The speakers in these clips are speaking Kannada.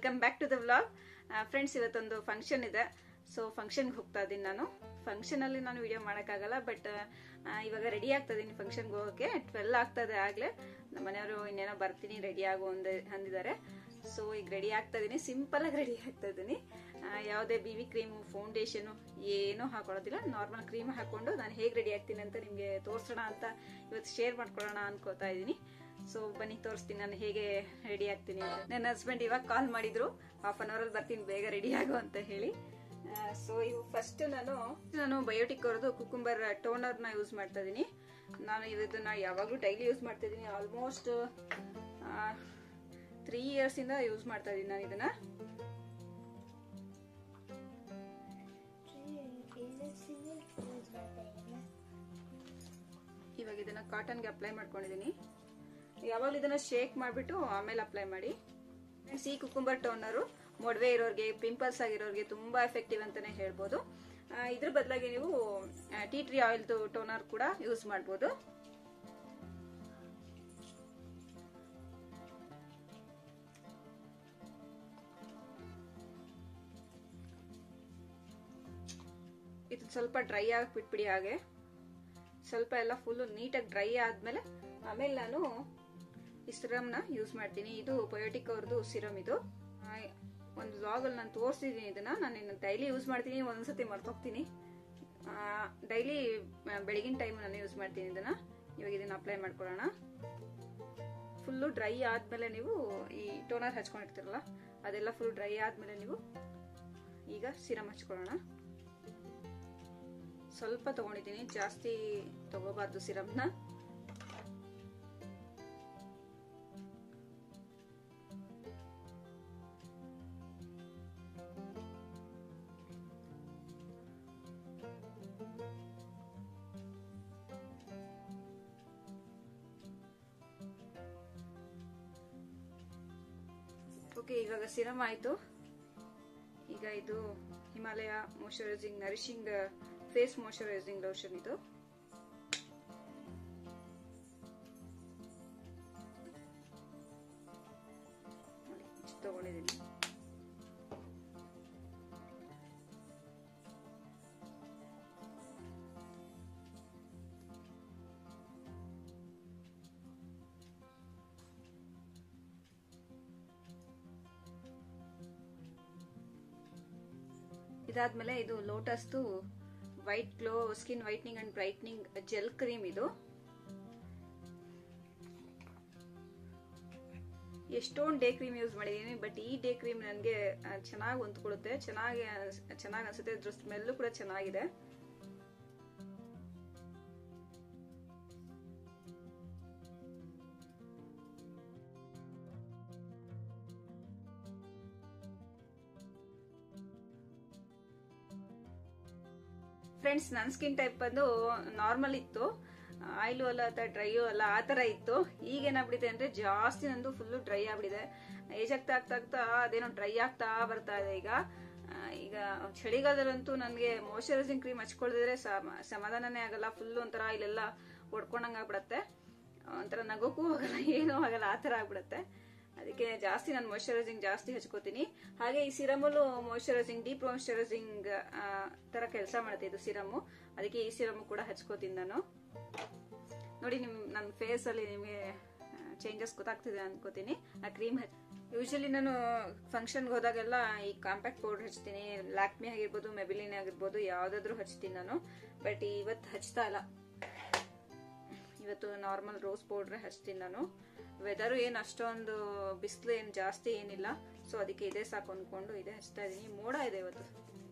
Welcome back to the vlog friends ಇವತ್ತೊಂದು ಫಂಕ್ಷನ್ ಇದೆ ಸೊ ಫಂಕ್ಷನ್ಗೆ ಹೋಗ್ತಾ ಇದ್ದೀನಿ ನಾನು ಫಂಕ್ಷನ್ ಅಲ್ಲಿ ನಾನು ವಿಡಿಯೋ ಮಾಡೋಕ್ಕಾಗಲ್ಲ ಬಟ್ ಇವಾಗ ರೆಡಿ ಆಗ್ತಾ ಇದೀನಿ ಫಂಕ್ಷನ್ಗೆ ಹೋಗೋಕೆ ಟ್ವೆಲ್ ಆಗ್ತದೆ ಆಗ್ಲೇ ನಮ್ಮ ಮನೆಯವರು ಇನ್ನೇನೋ ಬರ್ತೀನಿ ರೆಡಿ ಆಗು ಅಂದ ಅಂದಿದ್ದಾರೆ ಸೊ ಈಗ ರೆಡಿ ಆಗ್ತಾ ಇದೀನಿ ಸಿಂಪಲ್ ಆಗಿ ರೆಡಿ ಆಗ್ತಾ ಇದ್ದೀನಿ ಯಾವುದೇ ಬಿ ವಿ ಕ್ರೀಮು ಫೌಂಡೇಶನು ಏನೂ ಹಾಕೊಳ್ಳೋದಿಲ್ಲ ನಾರ್ಮಲ್ ಕ್ರೀಮ್ ಹಾಕೊಂಡು ನಾನು ಹೇಗೆ ರೆಡಿ ಆಗ್ತೀನಿ ಅಂತ ನಿಮಗೆ ತೋರಿಸೋಣ ಅಂತ ಇವತ್ತು ಶೇರ್ ಮಾಡ್ಕೊಳ್ಳೋಣ ಅನ್ಕೋತಾ ಇದ್ದೀನಿ ಸೊ ಬನ್ನಿ ತೋರಿಸ್ತೀನಿ ನಾನು ಹೇಗೆ ರೆಡಿ ಆಗ್ತೀನಿ ಅಂತ ನನ್ನ ಹಸ್ಬೆಂಡ್ ಇವಾಗ ಕಾಲ್ ಮಾಡಿದ್ರು ಹಾಫ್ ಅನ್ ಅವರಲ್ಲಿ ಬರ್ತೀನಿ ಬೇಗ ರೆಡಿ ಆಗು ಅಂತ ಹೇಳಿ ಸೊ ಇವು ಫಸ್ಟ್ ನಾನು ನಾನು ಬಯೋಟಿಕ್ ಅವ್ರದ್ದು ಕುಕುಂಬರ್ ಟೋನರ್ನ ಯೂಸ್ ಮಾಡ್ತಾ ಇದ್ದೀನಿ ನಾನು ಇದನ್ನ ಯಾವಾಗಲೂ ಡೈಲಿ ಯೂಸ್ ಮಾಡ್ತಾ ಇದ್ದೀನಿ ಆಲ್ಮೋಸ್ಟ್ ತ್ರೀ ಇಯರ್ಸ್ ಇಂದ ಯೂಸ್ ಮಾಡ್ತಾ ಇದ್ದೀನಿ ನಾನು ಇದನ್ನ ಇವಾಗ ಇದನ್ನ ಕಾಟನ್ಗೆ ಅಪ್ಲೈ ಮಾಡ್ಕೊಂಡಿದ್ದೀನಿ ಯಾವಾಗಲೂ ಇದನ್ನ ಶೇಕ್ ಮಾಡಿಬಿಟ್ಟು ಆಮೇಲೆ ಅಪ್ಲೈ ಮಾಡಿ ಸಿ ಕುಕುಂಬರ್ ಟೋನರು ಮೊಡವೆ ಇರೋರಿಗೆ ಪಿಂಪಲ್ಸ್ ಆಗಿರೋರಿಗೆ ತುಂಬಾ ಎಫೆಕ್ಟಿವ್ ಅಂತಾನೆ ಹೇಳ್ಬೋದು ಇದ್ರ ಬದಲಾಗಿ ನೀವು ಟೀ ಟ್ರೀ ಆಯಿಲ್ದು ಟೋನರ್ ಕೂಡ ಯೂಸ್ ಮಾಡ್ಬೋದು ಇದು ಸ್ವಲ್ಪ ಡ್ರೈ ಆಗಿ ಬಿಟ್ಬಿಡಿ ಹಾಗೆ ಸ್ವಲ್ಪ ಎಲ್ಲ ಫುಲ್ ನೀಟಾಗಿ ಡ್ರೈ ಆದ್ಮೇಲೆ ಆಮೇಲೆ ನಾನು ಈ ಸಿರಮ್ನ ಯೂಸ್ ಮಾಡ್ತೀನಿ ಇದು ಬಯೋಟಿಕ್ ಅವ್ರದ್ದು ಸಿರಮ್ ಇದು ಒಂದು ವ್ಲಾಗಲ್ಲಿ ನಾನು ತೋರಿಸಿದ್ದೀನಿ ಇದನ್ನ ನಾನು ಇನ್ನು ಡೈಲಿ ಯೂಸ್ ಮಾಡ್ತೀನಿ ಒಂದೊಂದ್ಸತಿ ಮರ್ತೋಗ್ತೀನಿ ಡೈಲಿ ಬೆಳಗಿನ ಟೈಮ್ ನಾನು ಯೂಸ್ ಮಾಡ್ತೀನಿ ಇದನ್ನ ಇವಾಗ ಇದನ್ನ ಅಪ್ಲೈ ಮಾಡ್ಕೊಳ್ಳೋಣ ಫುಲ್ಲು ಡ್ರೈ ಆದ್ಮೇಲೆ ನೀವು ಈ ಟೋನರ್ ಹಚ್ಕೊಂಡಿರ್ತೀರಲ್ಲ ಅದೆಲ್ಲ ಫುಲ್ ಡ್ರೈ ಆದ್ಮೇಲೆ ನೀವು ಈಗ ಸಿರಮ್ ಹಚ್ಕೊಳ್ಳೋಣ ಸ್ವಲ್ಪ ತಗೊಂಡಿದ್ದೀನಿ ಜಾಸ್ತಿ ತಗೋಬಾರ್ದು ಸಿರಮ್ನ ಓಕೆ ಇವಾಗ ಸಿರಮ್ ಆಯ್ತು ಈಗ ಇದು Himalaya moisturising nourishing face moisturising lotion ಇದು ನೋಡಿ ಇಷ್ಟು ತಗೊಂಡಿದ್ದೀನಿ ಇದಾದ್ಮೇಲೆ ಇದು ಲೋಟಸ್ದು white glow skin whitening and brightening gel cream ಇದು ಎಷ್ಟೊಂದು ಡೇ ಕ್ರೀಮ್ ಯೂಸ್ ಮಾಡಿದೀನಿ ಬಟ್ ಈ ಡೇ ಕ್ರೀಮ್ ನನಗೆ ಚೆನ್ನಾಗಿ ಹೊಂದ್ಕೊಳುತ್ತೆ ಚೆನ್ನಾಗಿ ಚೆನ್ನಾಗಿ ಅನ್ಸುತ್ತೆ ಇದ್ರ ಸ್ಮೆಲ್ಲು ಕೂಡ ಚೆನ್ನಾಗಿದೆ ಫ್ರೆಂಡ್ಸ್ ನನ್ನ ಸ್ಕಿನ್ ಟೈಪ್ ಬಂದು ನಾರ್ಮಲ್ ಇತ್ತು ಆಯಿಲು ಅಲ್ಲ ಅಥವಾ ಡ್ರೈಯು ಅಲ್ಲ ಆ ತರ ಇತ್ತು ಈಗ ಏನಾಗ್ಬಿಟ್ಟಿದೆ ಅಂದ್ರೆ ಜಾಸ್ತಿ ನಂದು ಫುಲ್ಲು ಡ್ರೈ ಆಗ್ಬಿಟ್ಟಿದೆ ಏಜ್ ಆಗ್ತಾ ಆಗ್ತಾ ಆಗ್ತಾ ಅದೇನೋ ಡ್ರೈ ಆಗ್ತಾ ಬರ್ತಾ ಇದೆ ಈಗ ಈಗ ಚಳಿಗಾಲದಲ್ಲಂತೂ ನನಗೆ ಮಾಯಶ್ಚರೈಸಿಂಗ್ ಕ್ರೀಮ್ ಹಚ್ಕೊಳ್ದಿದ್ರೆ ಸಮಾಧಾನನೇ ಆಗಲ್ಲ ಫುಲ್ ಒಂಥರ ಇಲ್ಲೆಲ್ಲ ಹೊಡ್ಕೊಂಡಂಗ ಆಗ್ಬಿಡತ್ತೆ ಒಂಥರ ನಗೋಕ್ಕೂ ಆಗಲ್ಲ ಏನೂ ಆಗಲ್ಲ ಆ ತರ ಆಗ್ಬಿಡತ್ತೆ ಅದಕ್ಕೆ ಜಾಸ್ತಿ ನಾನು ಮಾಯಶ್ಚರೈಸಿಂಗ್ ಜಾಸ್ತಿ ಹಚ್ಕೋತೀನಿ ಹಾಗೆ ಈ ಸಿರಮಲ್ಲೂ ಮಾಯಶ್ಚರೈಸಿಂಗ್ ಡೀಪ್ ಮಾಯಶ್ಚರೈಸಿಂಗ್ ತರ ಕೆಲಸ ಮಾಡುತ್ತೆ ಇದು ಸಿರಮು ಅದಕ್ಕೆ ಈ ಸಿರಮ್ ಕೂಡ ಹಚ್ಕೋತೀನಿ ನಾನು ನೋಡಿ ನಿಮ್ ನನ್ನ ಫೇಸ್ ಅಲ್ಲಿ ನಿಮಗೆ ಚೇಂಜಸ್ ಗೊತ್ತಾಗ್ತಿದೆ ಅನ್ಕೋತೀನಿ ಆ ಕ್ರೀಮ್ ಯೂಶಲಿ ನಾನು ಫಂಕ್ಷನ್ಗೆ ಹೋದಾಗೆಲ್ಲ ಈ ಕಾಂಪ್ಯಾಕ್ಟ್ ಪೌಡರ್ ಹಚ್ತೀನಿ ಲ್ಯಾಕ್ಮಿ ಆಗಿರ್ಬೋದು ಮೆಬಿಲಿನ್ ಆಗಿರ್ಬೋದು ಯಾವ್ದಾದ್ರು ಹಚ್ತೀನಿ ನಾನು ಬಟ್ ಇವತ್ತು ಹಚ್ತಾ ಇಲ್ಲ ಇವತ್ತು ನಾರ್ಮಲ್ ರೋಸ್ ಪೌಡ್ರೆ ಹಚ್ತೀನಿ ನಾನು ವೆದರು ಏನು ಅಷ್ಟೊಂದು ಬಿಸಿಲು ಏನು ಜಾಸ್ತಿ ಏನಿಲ್ಲ ಸೊ ಅದಕ್ಕೆ ಇದೇ ಸಾಕು ಅನ್ಕೊಂಡು ಇದೇ ಹಚ್ತಾ ಇದೀನಿ ಮೋಡ ಇದೆ ಇವತ್ತು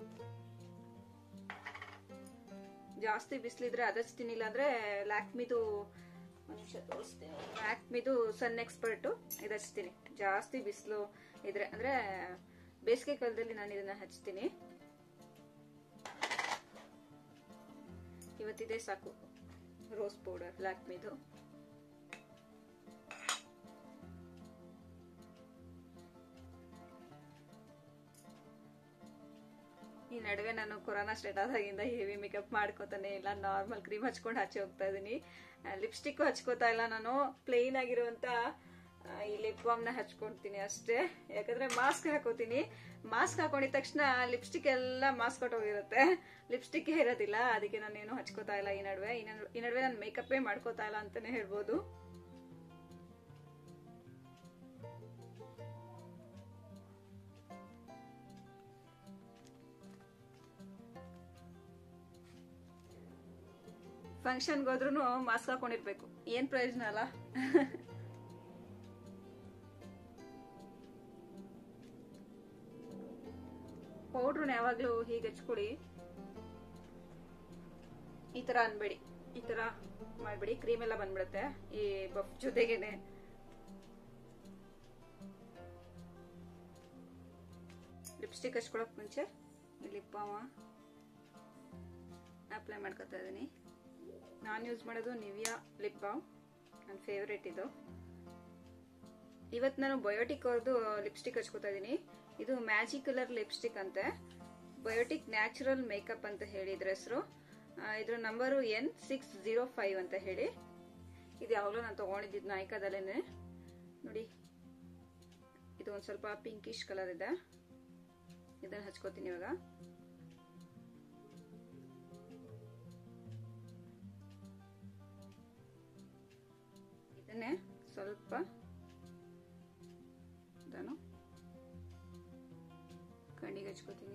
ಜಾಸ್ತಿ ಬಿಸಿಲಿದ್ರೆ ಅದು ಹಚ್ತೀನಿ ಇಲ್ಲಾಂದ್ರೆ ಲ್ಯಾಕ್ಮಿದು ನಿಮಿಷ ತೋರಿಸ್ತೀನಿ ಲ್ಯಾಕ್ಮಿದು ಸನ್ ಎಕ್ಸ್ಪರ್ಟ್ ಇದು ಹಚ್ತೀನಿ ಜಾಸ್ತಿ ಬಿಸಿಲು ಇದ್ರೆ ಅಂದ್ರೆ ಬೇಸಿಗೆ ಕಾಲದಲ್ಲಿ ನಾನು ಇದನ್ನ ಹಚ್ತೀನಿ ಇವತ್ತಿದೆ ಸಾಕು ರೋಸ್ ಪೌಡರ್ ಲ್ಯಾಕ್ಮಿದು ಈ ನಡುವೆ ನಾನು ಕೊರೋನಾ ಸ್ಟಾರ್ಟ್ ಆದಾಗಿಂದ ಹೆವಿ ಮೇಕಪ್ ಮಾಡ್ಕೋತಾನೆ ಇಲ್ಲ ನಾರ್ಮಲ್ ಕ್ರೀಮ್ ಹಚ್ಕೊಂಡು ಹಚ್ಚಿ ಹೋಗ್ತಾ ಇದೀನಿ ಲಿಪ್ಸ್ಟಿಕ್ ಹಚ್ಕೋತಾ ಇಲ್ಲ ನಾನು ಪ್ಲೇನ್ ಆಗಿರುವಂತ ಆ, ಈ ಲಿಪ್ ಬಾಮ್ನ ಹಚ್ಕೊಳ್ತೀನಿ ಅಷ್ಟೇ ಯಾಕಂದ್ರೆ ಮಾಸ್ಕ್ ಹಾಕೋತೀನಿ ಮಾಸ್ಕ್ ಹಾಕೊಂಡಿದ ತಕ್ಷಣ ಲಿಪ್ಸ್ಟಿಕ್ ಎಲ್ಲ ಮಾಸ್ಕ್ ಹೊಟ್ಟೋಗಿರುತ್ತೆ ಲಿಪ್ಸ್ಟಿಕ್ ಇರೋದಿಲ್ಲ ಅದಕ್ಕೆ ನಾನೇನು ಹಚ್ಕೋತಾ ಇಲ್ಲ ಈ ನಡುವೆ ಈ ನಡು- ಈ ನಡುವೆ ನಾನು ಮೇಕಪ್ಪೇ ಮಾಡ್ಕೋತಾ ಇಲ್ಲ ಅಂತಾನೆ ಹೇಳ್ಬೋದು ಫಂಕ್ಷನ್ಗೆ ಹೋದ್ರೂ ಮಾಸ್ಕ್ ಹಾಕೊಂಡಿರ್ಬೇಕು ಏನ್ ಪ್ರಯೋಜನ ಅಲ್ಲ ಪೌಡ್ರನ್ನ ಯಾವಾಗ್ಲೂ ಹೀಗೆ ಹಚ್ಕೊಡಿ ಈ ತರ ಅನ್ಬೇಡಿ ಈ ತರ ಮಾಡ್ಬೇಡಿ ಕ್ರೀಮ್ ಎಲ್ಲ ಬಂದ್ಬಿಡುತ್ತೆ ಈ ಬಫ್ ಜೊತೆಗೇನೆ ಲಿಪ್ಸ್ಟಿಕ್ ಹಚ್ಕೊಳಕ್ ಮುಂಚೆ ಲಿಪ್ ಬಾಮ ಅಪ್ಲೈ ಮಾಡ್ಕೊತಾ ಇದ್ದೀನಿ ನಾನು ಯೂಸ್ ಮಾಡೋದು ನಿವಿಯಾ ಲಿಪ್ ಬಾಮ್ ನನ್ನ ಫೇವ್ರೇಟ್ ಇದು ಇವತ್ತು ನಾನು ಬಯೋಟಿಕ್ ಅವ್ರದ್ದು ಲಿಪ್ಸ್ಟಿಕ್ ಹಚ್ಕೋತಾ ಇದ್ದೀನಿ ಇದು ಮ್ಯಾಜಿಕ್ ಕಲರ್ ಲಿಪ್ಸ್ಟಿಕ್ ಅಂತೆ ಬಯೋಟಿಕ್ ನ್ಯಾಚುರಲ್ ಮೇಕಪ್ ಅಂತ ಹೇಳಿದ್ರ ಹೆಸರು ಇದ್ರ number N six zero five ಅಂತ ಹೇಳಿ ಇದು ಯಾವಾಗಲೂ ನಾನು ತೊಗೊಂಡಿದ್ದು ನಾಯ್ಕದಲ್ಲೇನೆ ನೋಡಿ ಇದು ಒಂದು ಸ್ವಲ್ಪ ಪಿಂಕಿಶ್ ಕಲರ್ ಇದೆ ಇದನ್ನ ಹಚ್ಕೋತೀನಿ ಇವಾಗ ಇದನ್ನೇ ಸ್ವಲ್ಪ ನಾನು ಕಣ್ಣಿಗೆ ಹಚ್ಕೋತೀನಿ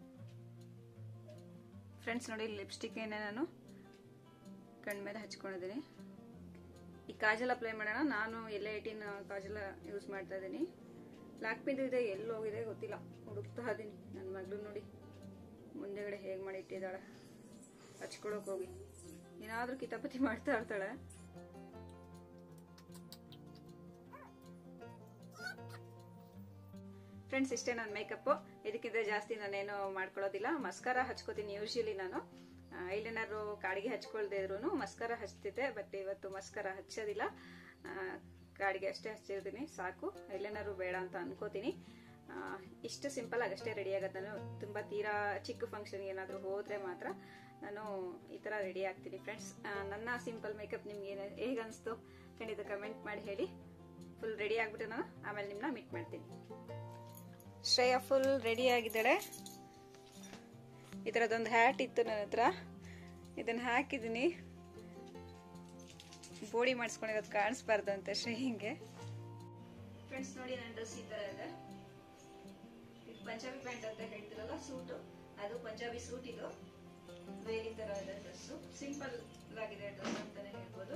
ಫ್ರೆಂಡ್ಸ್ ನೋಡಿ ಲಿಪ್ಸ್ಟಿಕ್ ಏನೇ ನಾನು ಕಣ್ಣು ಮೇಲೆ ಹಚ್ಕೊಂಡಿದ್ದೀನಿ ಈ ಕಾಜಲ್ ಅಪ್ಲೈ ಮಾಡೋಣ ನಾನು ಎಲ್ಲ ಏಯ್ಟೀನ್ ಕಾಜಲ್ ಯೂಸ್ ಮಾಡ್ತಾ ಇದ್ದೀನಿ ಲ್ಯಾಕ್ಮಿದು ಇದೆ ಎಲ್ಲಿ ಹೋಗಿದೆ ಗೊತ್ತಿಲ್ಲ ಹುಡುಕ್ತಾ ಇದ್ದೀನಿ ನನ್ನ ಮಗಳು ನೋಡಿ ಮುಂದೆಗಡೆ ಹೇಗೆ ಮಾಡಿ ಇಟ್ಟಿದ್ದಾಳೆ ಹಚ್ಕೊಳಕ್ ಹೋಗಿ ಏನಾದ್ರೂ ಕಿತಾಪತಿ ಮಾಡ್ತಾ ಇರ್ತಾಳೆ ಫ್ರೆಂಡ್ಸ್ ಇಷ್ಟೇ ನನ್ನ ಮೇಕಪ್ ಇದಕ್ಕಿಂತ ಜಾಸ್ತಿ ನಾನೇನು ಮಾಡ್ಕೊಳ್ಳೋದಿಲ್ಲ ಮಸ್ಕಾರ ಹಚ್ಕೋತೀನಿ ಯೂಶಲಿ ನಾನು ಐಲೈನರು ಕಾಡಿಗೆ ಹಚ್ಕೊಳ್ದೇ ಇದ್ರು ಮಸ್ಕಾರ ಹಚ್ತಿದ್ದೆ ಬಟ್ ಇವತ್ತು ಮಸ್ಕಾರ ಹಚ್ಚೋದಿಲ್ಲ ಆ, ಕಾಡಿಗೆ ಅಷ್ಟೇ ಹಚ್ಚಿರ್ತೀನಿ ಸಾಕು ಐಲೈನರು ಬೇಡ ಅಂತ ಅನ್ಕೋತೀನಿ ಆ, ಇಷ್ಟು ಸಿಂಪಲ್ ಆಗಿ ಅಷ್ಟೇ ರೆಡಿ ಆಗುತ್ತೆ ನಾನು ತುಂಬಾ ತೀರಾ ಚಿಕ್ಕ ಫಂಕ್ಷನ್ಗೆ ಏನಾದರೂ ಹೋದ್ರೆ ಮಾತ್ರ ನಾನು ಈ ತರ ರೆಡಿ ಆಗ್ತೀನಿ ಫ್ರೆಂಡ್ಸ್ ನನ್ನ ಸಿಂಪಲ್ ಮೇಕಪ್ ನಿಮ್ಗೆ ಹೇಗೆ ಅನಿಸ್ತು ಖಂಡಿತ ಕಮೆಂಟ್ ಮಾಡಿ ಹೇಳಿ ಫುಲ್ ರೆಡಿ ಆಗ್ಬಿಟ್ಟು ನಾನು ಆಮೇಲೆ ನಿಮ್ಮನ್ನ ಮೀಟ್ ಮಾಡ್ತೀನಿ ಶ್ರೇಯ ಫುಲ್ ರೆಡಿ ಆಗಿದ್ದಾಳೆ ಈ ಥರದೊಂದು ಹ್ಯಾಟ್ ಇತ್ತು ನನ್ನ ಹತ್ರ ಇದನ್ನು ಹಾಕಿದ್ದೀನಿ ಬೋಡಿ ಮಾಡಿಸ್ಕೊಂಡಿರೋದು ಕಾಣಿಸ್ಬಾರ್ದು ಅಂತ ಶ್ರೇಯಿಂಗೆ ಫ್ರೆಂಡ್ಸ್ ನೋಡಿ ನನ್ನ ಡ್ರೆಸ್ ಈ ಥರ ಇದೆ ಇದು ಪಂಜಾಬಿ ಪ್ಯಾಂಟ್ ಅಂತ ಹೇಳ್ತಿರಲ್ಲ ಸೂಟು ಅದು ಪಂಜಾಬಿ ಸೂಟ್ ಇದು ಬೇರೆ ಥರ ಇದೆ ಡ್ರೆಸ್ಸು ಸಿಂಪಲ್ ಆಗಿದೆ ಡ್ರೆಸ್ ಅಂತಾನೆ ಹೇಳ್ಬೋದು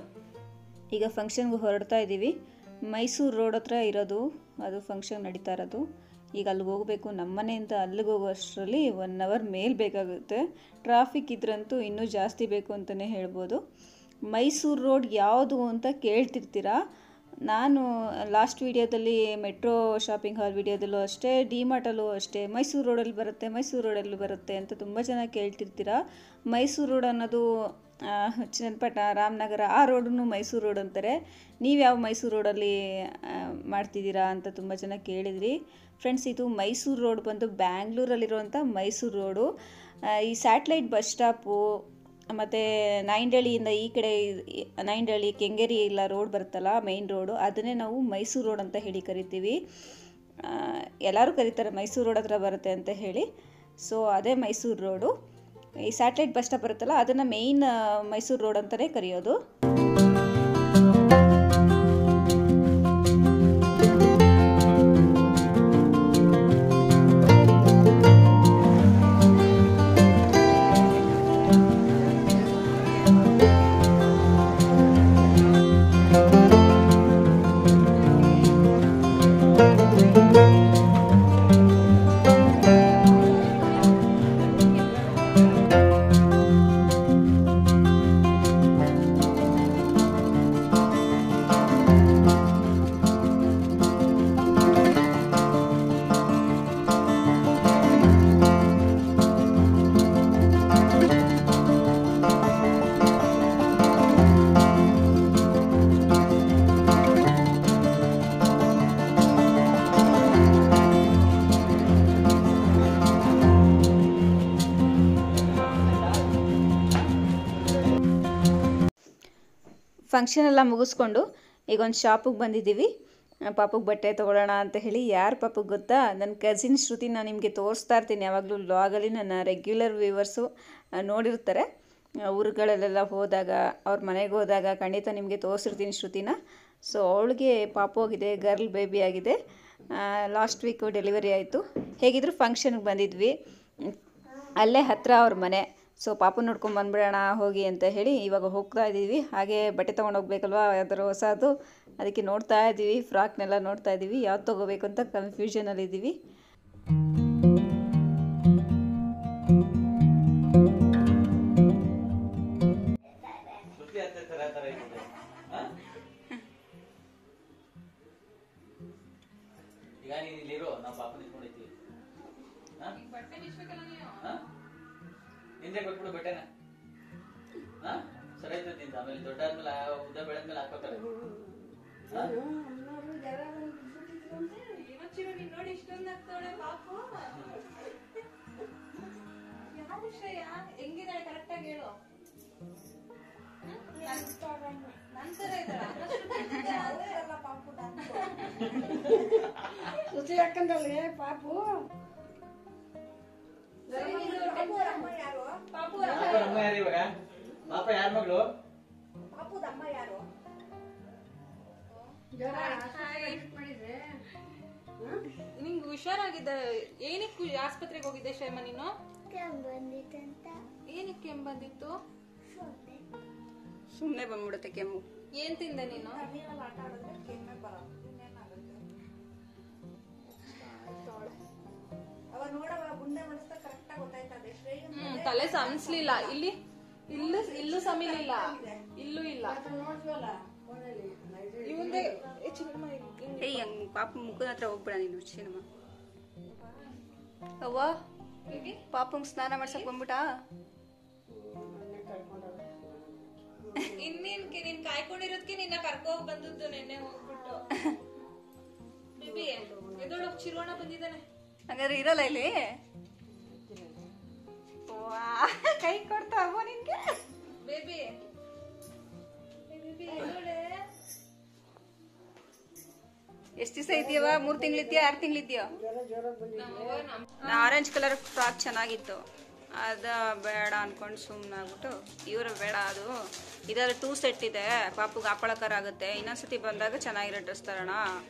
ಈಗ ಫಂಕ್ಷನ್ಗೆ ಹೊರಡ್ತಾ ಇದ್ದೀವಿ ಮೈಸೂರು ರೋಡ್ ಹತ್ರ ಇರೋದು ಅದು ಫಂಕ್ಷನ್ ನಡೀತಾ ಇರೋದು ಈಗ ಅಲ್ಲಿಗೆ ಹೋಗಬೇಕು ನಮ್ಮನೆಯಿಂದ ಅಲ್ಲಿಗೆ ಹೋಗೋಷ್ಟರಲ್ಲಿ ಒನ್ ಅವರ್ ಮೇಲ್ ಬೇಕಾಗುತ್ತೆ ಟ್ರಾಫಿಕ್ ಇದ್ರಂತೂ ಇನ್ನೂ ಜಾಸ್ತಿ ಬೇಕು ಅಂತಲೇ ಹೇಳ್ಬೋದು ಮೈಸೂರು ರೋಡ್ ಯಾವುದು ಅಂತ ಕೇಳ್ತಿರ್ತೀರಾ ನಾನು ಲಾಸ್ಟ್ ವಿಡಿಯೋದಲ್ಲಿ ಮೆಟ್ರೋ ಶಾಪಿಂಗ್ ಹಾಲ್ ವಿಡಿಯೋದಲ್ಲೂ ಅಷ್ಟೇ ಡಿ ಮಾರ್ಟಲ್ಲೂ ಅಷ್ಟೇ ಮೈಸೂರು ರೋಡಲ್ಲಿ ಬರುತ್ತೆ ಮೈಸೂರು ರೋಡಲ್ಲಿ ಬರುತ್ತೆ ಅಂತ ತುಂಬ ಜನ ಕೇಳ್ತಿರ್ತೀರಾ ಮೈಸೂರು ರೋಡ್ ಅನ್ನೋದು ಆ, ಚನ್ನಪಟ್ಟಣ ರಾಮನಗರ ಆ ರೋಡನ್ನು ಮೈಸೂರು ರೋಡ್ ಅಂತಾರೆ ನೀವು ಯಾವ ಮೈಸೂರು ರೋಡಲ್ಲಿ ಆ, ಮಾಡ್ತಿದ್ದೀರಾ ಅಂತ ತುಂಬ ಜನ ಕೇಳಿದ್ರಿ ಫ್ರೆಂಡ್ಸ್ ಇದು ಮೈಸೂರು ರೋಡ್ ಬಂದು ಬ್ಯಾಂಗ್ಳೂರಲ್ಲಿರುವಂಥ ಮೈಸೂರು ರೋಡು ಆ, ಈ ಸ್ಯಾಟ್ಲೈಟ್ ಬಸ್ ಸ್ಟಾಪು ಮತ್ತು ನೈಂಡಳ್ಳಿಯಿಂದ ಈ ಕಡೆ ಈ- ನೈಂಡಳ್ಳಿ ಕೆಂಗೇರಿ ಇಲ್ಲ ರೋಡ್ ಬರುತ್ತಲ್ಲ ಮೈನ್ ರೋಡು ಅದನ್ನೇ ನಾವು ಮೈಸೂರು ರೋಡ್ ಅಂತ ಹೇಳಿ ಕರಿತೀವಿ ಆ, ಎಲ್ಲರೂ ಕರೀತಾರೆ ಮೈಸೂರು ರೋಡ್ ಹತ್ರ ಬರುತ್ತೆ ಅಂತ ಹೇಳಿ ಸೊ ಅದೇ ಮೈಸೂರು ರೋಡು ಈ ಸ್ಯಾಟಲೈಟ್ ಬಸ್ ಸ್ಟಾಪ್ ಬರುತ್ತಲ್ಲ ಅದನ್ನು ಮೇಯ್ನ್ ಮೈಸೂರು ರೋಡ್ ಅಂತಲೇ ಕರೆಯೋದು ಫಂಕ್ಷನ್ ಎಲ್ಲ ಮುಗಿಸ್ಕೊಂಡು ಈಗ ಒಂದು ಶಾಪಿಗೆ ಬಂದಿದ್ದೀವಿ ಪಾಪುಗೆ ಬಟ್ಟೆ ತೊಗೊಳ್ಳೋಣ ಅಂತ ಹೇಳಿ ಯಾರು ಪಾಪುಗೆ ಗೊತ್ತಾ ನನ್ನ ಕಸಿನ್ ಶ್ರುತಿ ನಾನು ನಿಮಗೆ ತೋರಿಸ್ತಾ ಇರ್ತೀನಿ ಯಾವಾಗಲೂ ಲಾಗಲ್ಲಿ ನನ್ನ ರೆಗ್ಯುಲರ್ ವ್ಯೂವರ್ಸು ನೋಡಿರ್ತಾರೆ ಆ, ಊರುಗಳಲ್ಲೆಲ್ಲ ಹೋದಾಗ ಅವ್ರ ಮನೆಗೆ ಹೋದಾಗ ಖಂಡಿತ ನಿಮಗೆ ತೋರಿಸಿರ್ತೀನಿ ಶ್ರುತಿನ ಸೊ ಅವಳಿಗೆ ಪಾಪು ಆಗಿದೆ ಗರ್ಲ್ ಬೇಬಿ ಆಗಿದೆ ಲಾಸ್ಟ್ ವೀಕು ಡೆಲಿವರಿ ಆಯಿತು ಹೇಗಿದ್ರು ಫಂಕ್ಷನ್ಗೆ ಬಂದಿದ್ವಿ ಅಲ್ಲೇ ಹತ್ತಿರ ಅವ್ರ ಮನೆ ಸೊ ಪಾಪು ನೋಡ್ಕೊಂಡು ಬಂದ್ಬಿಡೋಣ ಹೋಗಿ ಅಂತ ಹೇಳಿ ಇವಾಗ ಹೋಗ್ತಾ ಇದ್ದೀವಿ ಹಾಗೆ ಬಟ್ಟೆ ತೊಗೊಂಡು ಹೋಗ್ಬೇಕಲ್ವಾ ಯಾವ್ದಾರು ಹೊಸದು ಅದಕ್ಕೆ ನೋಡ್ತಾ ಇದ್ದೀವಿ ಫ್ರಾಕ್ನೆಲ್ಲ ನೋಡ್ತಾ ಇದ್ದೀವಿ ಯಾವ್ದು ತೊಗೋಬೇಕು ಅಂತ ಕನ್ಫ್ಯೂಷನಲ್ಲಿ ಇದ್ದೀವಿ ಸುದ್ದಿ ಹತ್ತ ತರ ತರ ಇದೆ ಆ? ಈಗ ನೀನ್ ಇಲ್ಲಿರೋ ನಾವು ಪಾಪ ನಿಂತ್ಕೊಂಡಿರ್ತೀವಿ ನಿಂದೆ ಕೊಟ್ಬಿಡು ಬಟ್ಟೆನ ಹಾ ಸರಿ ಆಯ್ತದ ನಿಂದ ಆಮೇಲೆ ದೊಡ್ಡ ಆದ್ಮೇಲೆ ಆ ಉದ್ದ ಬೆಳೆದ್ಮೇಲೆ ಹಾಕೋತಾರೆ ಹಾ? ನೋಡಿ ಇಷ್ಟೊಂದು ಆಗ್ತಾಳೆ ಪಾಪು ಯಾವ ವಿಷಯ ಹೆಂಗಿದಾಳೆ ಕರೆಕ್ಟ್ ಆಗಿ ಹೇಳು ನಂತರ ಸುದ್ದಿ ಹಾಕಂದಲ್ರಿ ಪಾಪು ಪಾಪು ಪಾಪ ನಮ್ಮ ಯಾರು ಇವಾಗ ಪಾಪ ಯಾರ ಮಗಳು ಜ್ವರ ಆಸ್ಪತ್ರೆಗೆ admit ಮಾಡಿದ್ರೆ ನಿಂಗ್ ಹುಷಾರಾಗಿದ್ದ ಏನಕ್ಕೆ ಆಸ್ಪತ್ರೆಗೆ ಹೋಗಿದ್ದೆ ಶೈಮ ನೀನು ಏನಕ್ಕೆ ಕೆಮ್ಮು ಬಂದಿತ್ತು ಸುಮ್ಮನೆ ಬಂದ್ಬಿಡುತ್ತೆ ಕೆಮ್ಮು ಏನ್ ತಿಂದೆ ನೀನು ಹ್ಮ್ ತಲೆ ಸಮಸ್ಲಿಲ್ಲ ಇಲ್ಲಿ ಇಲ್ಲೂ ಇಲ್ಲೂ ಸಮಿಲಿಲ್ಲ ಇಲ್ಲೂ ಇಲ್ಲ ನೋಡ್ತೀವಲ್ಲ ಫೋನಲ್ಲಿ ಇವಂದೆ ಏಯ್ ಹಂಗ್ ಪಾಪ ಮುಖದ ಹತ್ರ ಹೋಗ್ಬೇಡ ನೀನು ಚಿನ್ನಮ್ಮ ಅವ್ವ ಪಾಪಂಗ್ ಸ್ನಾನ ಮಾಡ್ಸಕ್ ಬಂದ್ಬಿಟ್ಟಾ ಇನ್ನೇನ್ಕೆ ನೀನ್ ಕಾಯ್ಕೊಂಡಿರೋದ್ಕೆ ನಿನ್ನ ಕರ್ಕೋಗ್ ಬಂದದ್ದು ನೆನ್ನೆ ಹೋಗ್ಬಿಟ್ಟು ಬೇಬಿ ಎದೋಳು ಚಿರೋಣ ಬಂದಿದ್ದಾನೆ ಹಂಗಾದ್ರೆ ಇರಲ್ಲ ಇಲ್ಲಿ ವಾ, ಕೈ ಕೊಡ್ತಾ ಅವ್ವ ನಿನ್ಗೆ ಬೇಬಿ ಬೇಬಿ ಎದೋಳೆ ಎಷ್ಟ್ ದಿವಸ ಇದೆಯವ ಮೂರ್ ತಿಂಗಳಿದ್ಯಾ ಆರ್ ತಿಂಗಳಿದ್ಯಾ ನಮ್ಮವ್ವ ನಮ್ ಆರೆಂಜ್ ಕಲರ್ ಫ್ರಾಕ್ ಚೆನ್ನಾಗಿತ್ತು ಅದ ಬೇಡ ಅನ್ಕೊಂಡು ಸುಮ್ಮನಾಗ್ಬಿಟ್ಟು ಇವ್ರ ಬೇಡ ಅದು ಇದಾದ್ರೆ ಟೂ ಸೆಟ್ ಇದೆ ಪಾಪುಗೆ ಹಾಕೊಳಕರ ಆಗುತ್ತೆ ಇನ್ನೊಂದ್ಸತಿ ಬಂದಾಗ ಚೆನ್ನಾಗಿರೋ ಡ್ರೆಸ್ ತರೋಣ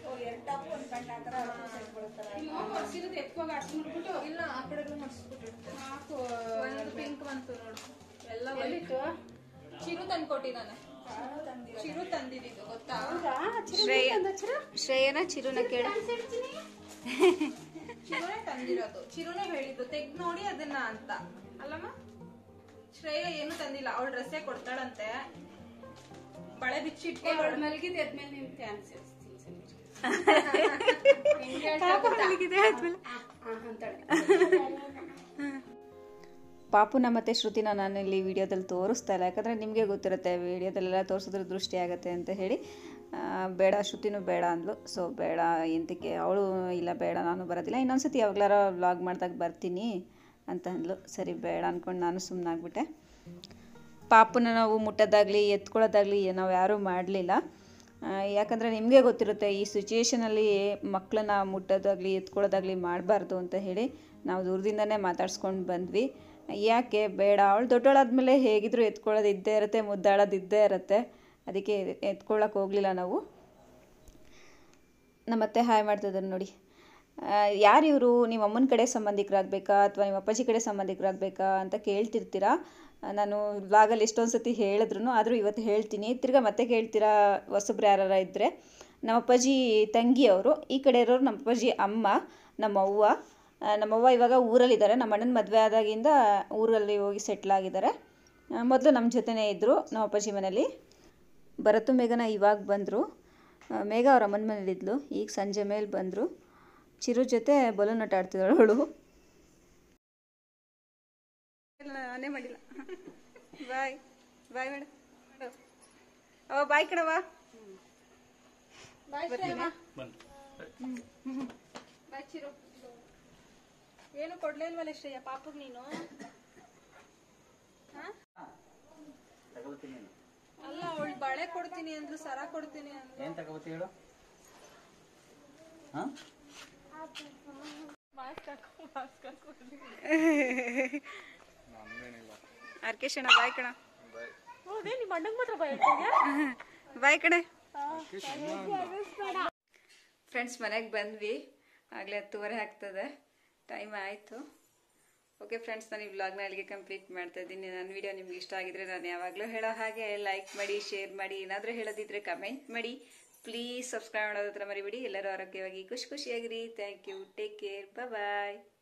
ಇಲ್ಲ ಆ ಕಡೆಗೂ ಮಾಡಿಸ್ಬಿಟ್ಟು ಒಂದು ಪಿಂಕ್ ಬಂತು ನೋಡು ಎಲ್ಲ ಎಲ್ಲಿತ್ತು ಚಿರು ತಂದು ಕೊಟ್ಟಿದ್ದಾನೆ ಚಿರು ತಂದಿದ್ದು ಗೊತ್ತಾ ಶ್ರೇಯ ಶ್ರೇಯನ ಚಿರುನ ಕೇಳ ಚಿರುನೇ ತಂದಿರೋದು ಚಿರುನೇ ಹೇಳಿದ್ದು ತೆಗ್ ನೋಡಿ ಅದನ್ನ ಅಂತ ಅಲ್ಲಮ್ಮ ಶ್ರೇಯ ಏನು ತಂದಿಲ್ಲ ಅವಳ ಡ್ರೆಸ್ಸೇ ಕೊಡ್ತಾಳಂತೆ ಬಳೆ ಬಿಚ್ಚಿಟ್ಕೊಂಡು ಅವಳು ಮಲಗಿದ ಎದ್ಮೇಲೆ ನಿನ್ ಚಾನ್ಸ್ ಅಂತಾಳೆ ಪಾಪುನ ಮತ್ತೆ ಶ್ರುತಿನ ನಾನು ಇಲ್ಲಿ ವಿಡಿಯೋದಲ್ಲಿ ತೋರಿಸ್ತಾ ಇಲ್ಲ ಯಾಕಂದರೆ ನಿಮಗೆ ಗೊತ್ತಿರುತ್ತೆ ವಿಡಿಯೋದಲ್ಲೆಲ್ಲ ತೋರಿಸಿದ್ರೆ ದೃಷ್ಟಿ ಆಗುತ್ತೆ ಅಂತ ಹೇಳಿ ಆ, ಬೇಡ ಶ್ರುತಿನೂ ಬೇಡ ಅಂದ್ಲು ಸೊ ಬೇಡ ಎಂತಕ್ಕೆ ಅವಳು ಇಲ್ಲ ಬೇಡ ನಾನು ಬರೋದಿಲ್ಲ ಇನ್ನೊಂದ್ಸತಿ ಯಾವಾಗ್ಲಾರ ವ್ಲಾಗ್ ಮಾಡಿದಾಗ ಬರ್ತೀನಿ ಅಂತ ಅಂದ್ಲು ಸರಿ ಬೇಡ ಅಂದ್ಕೊಂಡು ನಾನು ಸುಮ್ಮನಾಗ್ಬಿಟ್ಟೆ ಪಾಪುನ ನಾವು ಮುಟ್ಟೋದಾಗಲಿ ಎತ್ಕೊಳ್ಳೋದಾಗಲಿ ನಾವು ಯಾರೂ ಮಾಡಲಿಲ್ಲ ಯಾಕಂದರೆ ನಿಮಗೆ ಗೊತ್ತಿರುತ್ತೆ ಈ ಸಿಚುಯೇಷನಲ್ಲಿ ಮಕ್ಕಳನ್ನ ಮುಟ್ಟೋದಾಗಲಿ ಎತ್ಕೊಳ್ಳೋದಾಗಲಿ ಮಾಡಬಾರ್ದು ಅಂತ ಹೇಳಿ ನಾವು ದೂರದಿಂದನೇ ಮಾತಾಡ್ಸ್ಕೊಂಡು ಬಂದ್ವಿ ಯಾಕೆ ಬೇಡ ಅವಳು ದೊಡ್ಡವಳಾದ್ಮೇಲೆ ಹೇಗಿದ್ರು ಎತ್ಕೊಳ್ಳೋದು ಇದ್ದೇ ಇರುತ್ತೆ ಮುದ್ದಾಡೋದು ಇದ್ದೇ ಇರುತ್ತೆ ಅದಕ್ಕೆ ಎತ್ಕೊಳ್ಳೋಕೆ ಹೋಗಲಿಲ್ಲ ನಾವು ನಮ್ಮತ್ತೆ ಹಾಯ್ ಮಾಡ್ತಿದ್ದಾರೆ ನೋಡಿ ಯಾರು ಇವರು ನಿಮ್ಮ ಅಮ್ಮನ ಕಡೆ ಸಂಬಂಧಿಕರಾಗಬೇಕಾ ಅಥವಾ ನಿಮ್ಮ ಅಪ್ಪಾಜಿ ಕಡೆ ಸಂಬಂಧಿಕರಾಗಬೇಕಾ ಅಂತ ಕೇಳ್ತಿರ್ತೀರಾ ಆ, ನಾನು ವ್ಲಾಗಲ್ಲಿ ಎಷ್ಟೊಂದು ಸತಿ ಹೇಳಿದ್ರು ಆದರೂ ಇವತ್ತು ಹೇಳ್ತೀನಿ ತಿರ್ಗಾ ಮತ್ತೆ ಕೇಳ್ತೀರಾ ಹೊಸಬ್ರು ಯಾರು ಇದ್ದರೆ ನಮ್ಮ ಅಪ್ಪಾಜಿ ತಂಗಿ ಅವರು ಈ ಕಡೆ ಇರೋರು ನಮ್ಮ ಅಪ್ಪಾಜಿ ಅಮ್ಮ ನಮ್ಮ ಅವ್ವ ಆ, ನಮ್ಮವ್ವ ಇವಾಗ ಊರಲ್ಲಿದ್ದಾರೆ ನಮ್ಮ ಅಣ್ಣನ ಮದುವೆ ಆದಾಗಿಂದ ಊರಲ್ಲಿ ಹೋಗಿ ಸೆಟ್ಲ್ ಆಗಿದ್ದಾರೆ ಮೊದಲು ನಮ್ಮ ಜೊತೆನೇ ಇದ್ದರು ನಮ್ಮ ಅಪ್ಪಾಜಿ ಮನೇಲಿ ಭರತು ಮೇಘನ ಇವಾಗ ಬಂದರು ಮೇಘ ಅವ್ರ ಅಮ್ಮನ ಮನೇಲಿದ್ಲು ಈಗ ಸಂಜೆ ಮೇಲೆ ಬಂದರು ಚಿರು ಜೊತೆ ಬಲೂನ್ ಆಟ ಆಡ್ತಿದ್ದಾಳು ಅವಳು ನಾನೇ ಮಾಡಿಲ್ಲ ಬಾಯ್ ಬಾಯ್ ಮೇಡಮ್ ಅವ ಬಾಯ್ ಕಣವ ಬಾಯ್ ಚಿರು ಏನು ಕೊಡ್ಲೇ ಇಲ್ವಲ್ಲ ಶ್ರೇಯ ಪಾಪಗ್ ನೀನು ತಗೋತೀನಿ ಅಲ್ಲ ಅವಳು ಬಳೆ ಕೊಡ್ತೀನಿ ಅಂದ್ಲು ಸರ ಕೊಡ್ತೀನಿ ಅಂದ್ಲು ಏನ್ ತಗೋತಿ ಹೇಳು ಹಾ ಅರ್ಕೇಶಣ ಬಾಯ್ ಕಣ ಬಾಯ್ ಕಣೆ ಫ್ರೆಂಡ್ಸ್ ಮನೆಗೆ ಬಂದ್ವಿ ಆಗಲೇ ಹತ್ತುವರೆ ಆಗ್ತದೆ ಟೈಮ್ ಆಯಿತು ಓಕೆ ಫ್ರೆಂಡ್ಸ್ ನಾನು ಈ ವ್ಲಾಗ್ನ ಅಲ್ಲಿಗೆ ಕಂಪ್ಲೀಟ್ ಮಾಡ್ತಾ ಇದ್ದೀನಿ ನನ್ನ ವಿಡಿಯೋ ನಿಮ್ಗೆ ಇಷ್ಟ ಆಗಿದ್ರೆ ನಾನು ಯಾವಾಗಲೂ ಹೇಳೋ ಹಾಗೆ ಲೈಕ್ ಮಾಡಿ ಶೇರ್ ಮಾಡಿ ಏನಾದರೂ ಹೇಳೋದಿದ್ರೆ ಕಮೆಂಟ್ ಮಾಡಿ ಪ್ಲೀಸ್ ಸಬ್ಸ್ಕ್ರೈಬ್ ಮಾಡೋದ್ರ ಮರಿಬೇಡಿ ಎಲ್ಲರೂ ಆರೋಗ್ಯವಾಗಿ ಖುಷಿ ಖುಷಿಯಾಗಿರಿ thank you take care bye